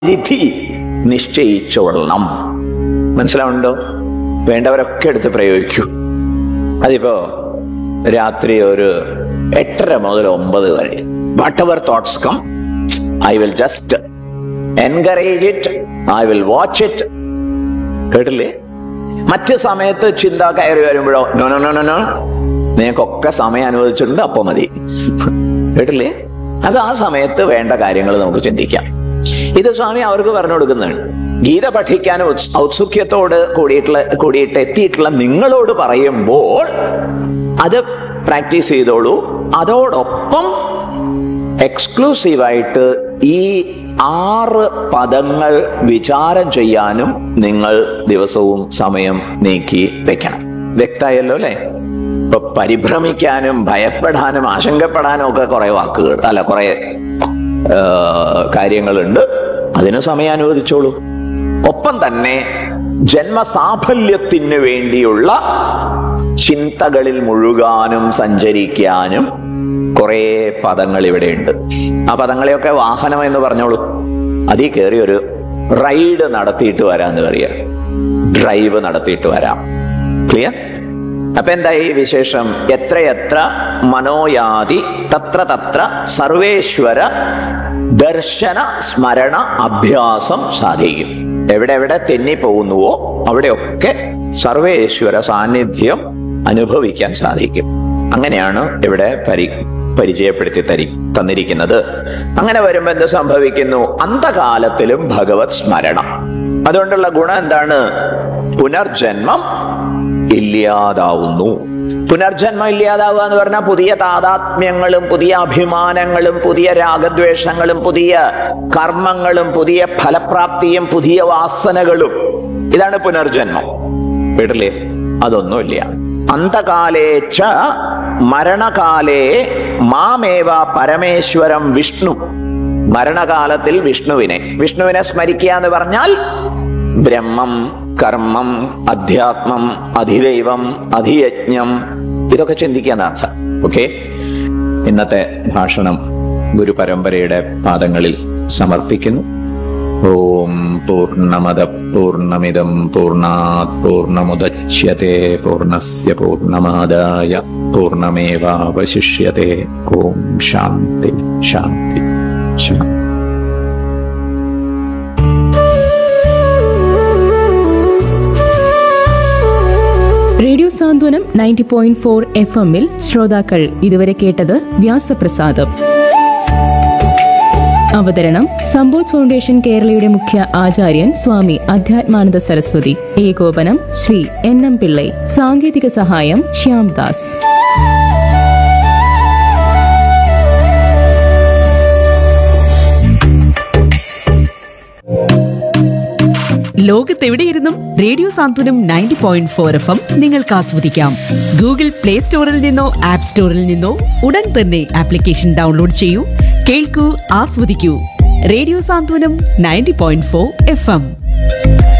പരിധി നിശ്ചയിച്ചോളണം മനസ്സിലാവുന്നുണ്ടോ വേണ്ടവരൊക്കെ എടുത്ത് പ്രയോഗിക്കൂ അതിപ്പോ രാത്രി ഒരു എട്ടര മുതൽ ഒമ്പത് വരെ whatever thoughts come I will just encourage it I will watch it കേട്ടില്ലേ മറ്റ് സമയത്ത് ചിന്ത കയറി വരുമ്പോഴോ no no no no no നിങ്ങൾക്കൊക്കെ സമയം അനുവദിച്ചിട്ടുണ്ട് അപ്പൊ മതി കേട്ടില്ലേ അപ്പൊ ആ സമയത്ത് വേണ്ട കാര്യങ്ങൾ നമുക്ക് ചിന്തിക്കാം ഇത് സ്വാമി അവർക്ക് പറഞ്ഞു കൊടുക്കുന്നതാണ് ഗീത പഠിക്കാൻ ഔത്സ്- ഔത്സുക്യത്തോട് കൂടിയിട്ടുള്ള കൂടിയിട്ട് എത്തിയിട്ടുള്ള നിങ്ങളോട് പറയുമ്പോൾ അത് പ്രാക്ടീസ് ചെയ്തോളൂ അതോടൊപ്പം എക്സ്ക്ലൂസീവായിട്ട് ഈ ആറ് പദങ്ങൾ വിചാരം ചെയ്യാനും നിങ്ങൾ ദിവസവും സമയം നീക്കി വെക്കണം വ്യക്തമായല്ലോ അല്ലെ ഇപ്പൊ പരിഭ്രമിക്കാനും ഭയപ്പെടാനും ആശങ്കപ്പെടാനും ഒക്കെ കുറെ വാക്കുകൾ അല്ല കുറെ കാര്യങ്ങളുണ്ട് അതിന് സമയം അനുവദിച്ചോളൂ ഒപ്പം തന്നെ ജന്മസാഫല്യത്തിന് വേണ്ടിയുള്ള ചിന്തകളിൽ മുഴുകാനും സഞ്ചരിക്കാനും കുറെ പദങ്ങൾ ഇവിടെയുണ്ട് ആ പദങ്ങളെയൊക്കെ വാഹനം എന്ന് പറഞ്ഞോളൂ അതിൽ കയറി ഒരു റൈഡ് നടത്തിയിട്ട് വരാന്ന് പറയാം ഡ്രൈവ് നടത്തിയിട്ട് വരാം ക്ലിയർ അപ്പൊ എന്താ ഈ വിശേഷം എത്രയെത്ര മനോയാതി തത്ര തത്ര സർവേശ്വര ദർശന സ്മരണ അഭ്യാസം സാധിക്കും എവിടെ എവിടെ തെന്നിപ്പോകുന്നുവോ അവിടെയൊക്കെ സർവേശ്വര സാന്നിധ്യം അനുഭവിക്കാൻ സാധിക്കും അങ്ങനെയാണ് ഇവിടെ പരി പരിചയപ്പെടുത്തി തരി തന്നിരിക്കുന്നത് അങ്ങനെ വരുമ്പോ എന്ത് സംഭവിക്കുന്നു അന്തകാലത്തിലും ഭഗവത് സ്മരണം അതുകൊണ്ടുള്ള ഗുണം എന്താണ് പുനർജന്മം ഇല്ലാതാവുന്നു പുനർജന്മം ഇല്ലാതാവുക എന്ന് പറഞ്ഞാൽ പുതിയ താതാത്മ്യങ്ങളും പുതിയ അഭിമാനങ്ങളും പുതിയ രാഗദ്വേഷങ്ങളും പുതിയ കർമ്മങ്ങളും പുതിയ ഫലപ്രാപ്തിയും പുതിയ വാസനകളും ഇതാണ് പുനർജന്മം വീട്ടിലെ അതൊന്നുമില്ല അന്തകാലേച്ച മരണകാലേ മാമേവ പരമേശ്വരം വിഷ്ണു മരണകാലത്തിൽ വിഷ്ണുവിനെ വിഷ്ണുവിനെ സ്മരിക്കുക എന്ന് പറഞ്ഞാൽ ബ്രഹ്മം കർമ്മം അധ്യാത്മം അധിദൈവം അധിയജ്ഞം ഇതൊക്കെ ചിന്തിക്കാന്നാണ് സാർ ഓക്കെ ഇന്നത്തെ ഭാഷണം ഗുരുപരമ്പരയുടെ പാദങ്ങളിൽ സമർപ്പിക്കുന്നു ഓം പൂർണ്ണമദ പൂർണ്ണമിദം പൂർണ്ണാത് പൂർണ്ണമുദച്യത്തെ പൂർണ്ണസ്യ പൂർണ്ണമാദായ പൂർണ്ണമേവാവശിഷ്യത്തെ ഓം ശാന്തി ശാന്തി ശാന്തി radio Santhwanam ninety point four F എമ്മിൽ ശ്രോതാക്കൾ ഇതുവരെ കേട്ടത് വ്യാസപ്രസാദം അവതരണം സമ്പോധ് ഫൗണ്ടേഷൻ കേരളയുടെ മുഖ്യ ആചാര്യൻ സ്വാമി അധ്യാത്മാനന്ദ സരസ്വതി ഏകോപനം ശ്രീ എൻ എം പിള്ളൈ സാങ്കേതിക സഹായം ശ്യാംദാസ് ലോകത്തെവിടെയിരുന്നും radio Santhwanam ninety point four F M നിങ്ങൾക്ക് ആസ്വദിക്കാം ഗൂഗിൾ പ്ലേ സ്റ്റോറിൽ നിന്നോ ആപ്പ് സ്റ്റോറിൽ നിന്നോ ഉടൻ തന്നെ ആപ്ലിക്കേഷൻ ഡൗൺലോഡ് ചെയ്യൂ കേൾക്കൂ ആസ്വദിക്കൂ radio Santhwanam ninety point four F M